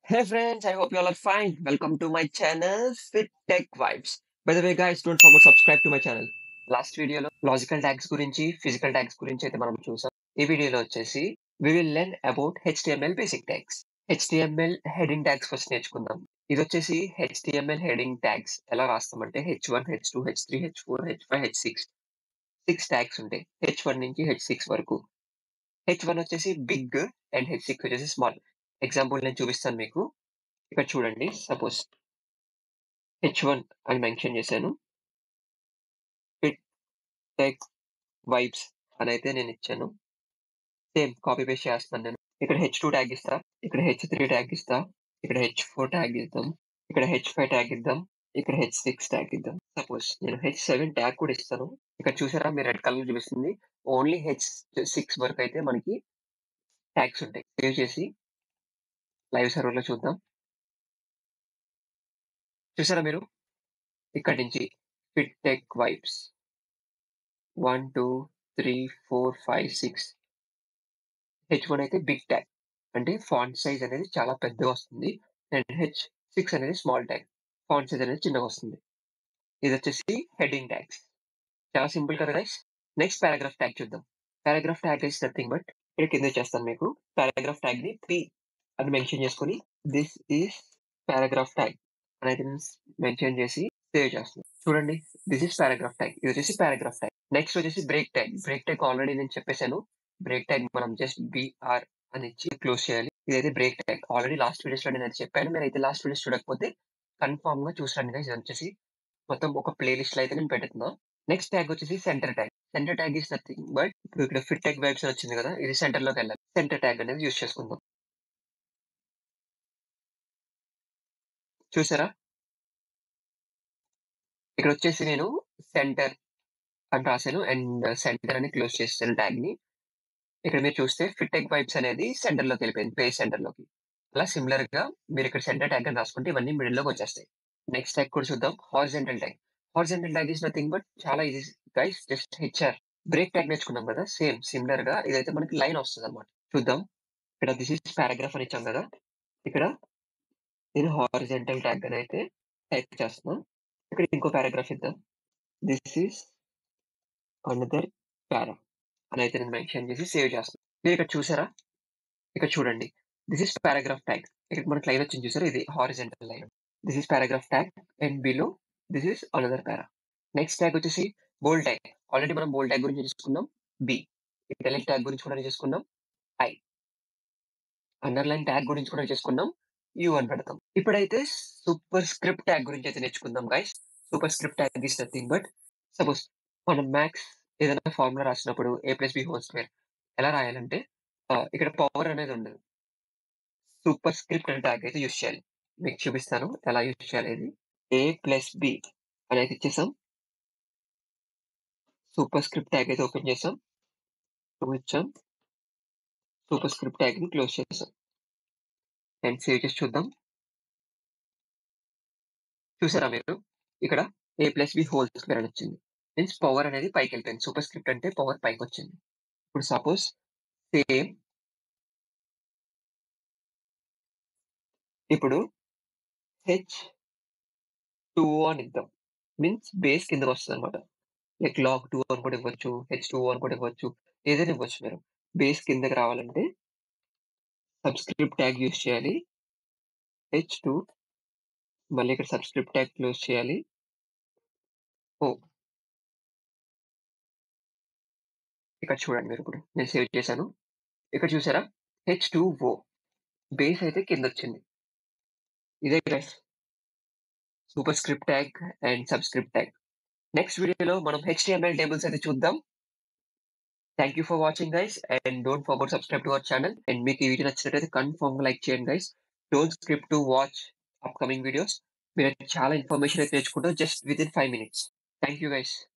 Hey friends, I hope you all are fine. Welcome to my channel Fit Tech Vibes. By the way, guys, don't forget to subscribe to my channel. Last వీడియోలో logical tags గురించి physical tags గురించి అయితే మనం చూసాం ఈ వీడియోలో వచ్చేసి we will learn about HTML basic tags HTML heading tags first నేర్చుకుందాం ఇది వచ్చేసి హెచ్టిఎంఎల్ హెడింగ్ ట్యాగ్స్ ఎలా రాస్తామంటే H one H two H three H four H five H six six tags ఉంటాయి హెచ్ వన్ నుంచి హెచ్ సిక్స్ వరకు H one వచ్చేసి big and H six వచ్చేసి స్మాల్ ఎగ్జాంపుల్ నేను చూపిస్తాను మీకు ఇక్కడ చూడండి సపోజ్ హెచ్ వన్ అని మెన్షన్ చేశాను ఫిట్ టెక్ వైబ్స్ అని అయితే నేను ఇచ్చాను సేమ్ కాపీ పేస్ట్ చేస్తున్నాను నేను ఇక్కడ హెచ్ టూ ట్యాగ్ ఇస్తా ఇక్కడ హెచ్ త్రీ ట్యాగ్ ఇస్తా ఇక్కడ హెచ్ ఫోర్ ట్యాగ్ ఇద్దాం ఇక్కడ హెచ్ ఫైవ్ ట్యాగ్ ఇద్దాం ఇక్కడ హెచ్ సిక్స్ ట్యాగ్ ఇద్దాం సపోజ్ నేను హెచ్ సెవెన్ ట్యాగ్ కూడా ఇస్తాను ఇక్కడ చూసారా మీరు రెడ్ కలర్ చూపిస్తుంది ఓన్లీ హెచ్ సిక్స్ వరకు అయితే మనకి ట్యాగ్స్ ఉంటాయి సేవ్ చేసి లైవ్ సర్వర్ లో చూద్దాం చూసారా మీరు ఇక్కడి నుంచి fit tech vibes one two three four five six H one అయితే బిగ్ ట్యాగ్ అంటే ఫాంట్ సైజ్ అనేది చాలా పెద్దగా వస్తుంది అండ్ హెచ్ సిక్స్ అనేది స్మాల్ ట్యాగ్ ఫాంట్ సైజ్ అనేది చిన్నగా వస్తుంది ఇది వచ్చేసి హెడింగ్ ట్యాగ్స్ చాలా సింపుల్ కదా గైస్ నెక్స్ట్ పారాగ్రాఫ్ ట్యాగ్ చూద్దాం paragraph tag is nothing but ఇక్కడ కింద చేస్తాను మీకు పారాగ్రాఫ్ ట్యాగ్ ని త్రీ అని మెన్షన్ చేసుకుని దిస్ ఈస్ పారాగ్రాఫ్ ట్యాగ్ అని అయితే మెన్షన్ చేసి సేవ్ చేస్తున్నాను చూడండి దిస్ ఇస్ పారాగ్రాఫ్ ట్యాగ్ ఇది వచ్చేసి పారాగ్రాఫ్ ట్యాగ్ నెక్స్ట్ వచ్చేసి break tag break tag already నేను చెప్పేశాను బ్రేక్ ట్యాగ్ మనం జస్ట్ బిఆర్ అని ఇచ్చి క్లోజ్ చేయాలి ఇదైతే break tag already last videos లో నేను అది చెప్పాను మీరు అయితే లాస్ట్ వీడియోస్ చూడకపోతే కన్ఫామ్ గా చూసాను ఇది వచ్చేసి మొత్తం ఒక ప్లేలిస్ట్ లో అయితే నేను పెడుతున్నా నెక్స్ట్ ట్యాగ్ వచ్చేసి centre tag centre tag is nothing but ఇప్పుడు ఇక్కడ ఫిట్ ట్యాగ్ వైబ్స్ వచ్చింది కదా ఇది సెంటర్ లోకి వెళ్ళాలి సెంటర్ ట్యాగ్ అనేది యూస్ చేసుకుందాం చూసారా ఇక్కడ వచ్చేసి నేను సెంటర్ అని రాశాను అండ్ సెంటర్ అని క్లోజ్ చేస్తాను ట్యాగ్ ని ఇక్కడ మీరు చూస్తే ఫిట్టెక్ వైబ్స్ అనేది సెంటర్ లోకి వెళ్ళిపోయింది పేజ్ సెంటర్ లోకి అలా సిమిలర్ గా మీరు ఇక్కడ సెంటర్ ట్యాగ్ అని రాసుకుంటే ఇవన్నీ మిడిల్ లోకి వచ్చేస్తాయి నెక్స్ట్ ట్యాగ్ కూడా చూద్దాం horizontal tag horizontal tag is nothing but చాలా easy guys just HR break tag నేర్చుకున్నాం కదా సేమ్ సిమిలర్ గా ఇదైతే మనకి లైన్ వస్తుంది అనమాట చూద్దాం ఇక్కడ దిస్ ఇస్ పారాగ్రాఫ్ అని ఇచ్చాం కదా ఇక్కడ నేను హారిజెంటల్ ట్యాగ్ అని అయితే టైప్ చేస్తున్నాను ఇక్కడ ఇంకో పారాగ్రాఫ్ ఇద్దాం దిస్ ఈస్ అనదర్ పారా అని అయితే నేను మెన్షన్ చేసి సేవ్ చేస్తాను మీరు ఇక్కడ చూసారా ఇక్కడ చూడండి దిస్ ఇస్ పారాగ్రాఫ్ ట్యాగ్ ఇక్కడ మనకి లైన్ వచ్చింది చూసారా ఇది horizontal line this is paragraph tag and below this is another para next tag వచ్చేసి బోల్డ్ ట్యాగ్ ఆల్రెడీ మనం బోల్డ్ ట్యాగ్ గురించి చూసుకున్నాం బి ఇటాలిక్ ట్యాగ్ గురించి కూడా చేసుకున్నాం ఐ అండర్లైన్ ట్యాగ్ గురించి కూడా చేసుకున్నాం యూ అని పెడతాం ఇప్పుడైతే సూపర్ స్క్రిప్ట్ ట్యాగ్ గురించి అయితే నేర్చుకుందాం guys superscript tag is nothing but suppose మనం మ్యాథ్స్ ఏదైనా ఫార్ములా రాసినప్పుడు A plus B whole square ఎలా రాయాలంటే ఇక్కడ పవర్ అనేది ఉండదు సూపర్ స్క్రిప్ట్ అనే ట్యాగ్ అయితే యూస్ చేయాలి మీకు చూపిస్తాను ఎలా యూస్ చేయాలి ఇది ఏ ప్లస్ బి అని అయితే ఇచ్చేసాం సూపర్ స్క్రిప్ట్ ట్యాగ్ అయితే ఓపెన్ చేసాం ఇచ్చాం సూపర్ స్క్రిప్ట్ ట్యాగ్ ని క్లోజ్ చేసాం అండ్ సేవ్ చేసి చూద్దాం చూసారా మీరు ఇక్కడ A plus B whole square అని వచ్చింది మీన్స్ పవర్ అనేది పైకి వెళ్ళిపోయింది సూపర్ స్క్రిప్ట్ అంటే పవర్ పైకి వచ్చింది ఇప్పుడు సపోజ్ సేమ్ ఇప్పుడు హెచ్ టూ అని ఇద్దాం మీన్స్ బేస్ కిందకి వస్తుంది అనమాట లైక్ లాగ్ టూ అని కూడా ఇవ్వచ్చు హెచ్ టూ అని కూడా ఇవ్వచ్చు ఏదైనా ఇవ్వచ్చు మీరు బేస్ కిందకి రావాలంటే సబ్స్క్రిప్ట్ ట్యాగ్ యూస్ చేయాలి హెచ్ టూ మళ్ళీ ఇక్కడ సబ్స్క్రిప్ట్ ట్యాగ్ క్లోజ్ చేయాలి ఓ ఇక్కడ చూడండి మీరు ఇప్పుడు నేను సేవ్ చేశాను ఇక్కడ చూసారా హెచ్ టూ ఓ బేస్ అయితే కింద వచ్చింది ఇదే guys superscript tag and subscript tag next వీడియోలో మనం హెచ్టిఎంఎల్ టేబుల్స్ అయితే చూద్దాం thank you for watching guys and don't forgot subscribe to our channel and మీకు ఈ వీడియో నచ్చినట్లయితే కన్ఫర్మ్ లైక్ చేయండి guys don't script to watch upcoming videos మీరు చాలా ఇన్ఫర్మేషన్ అయితే తెచ్చుకుంటారు just within five minutes thank you guys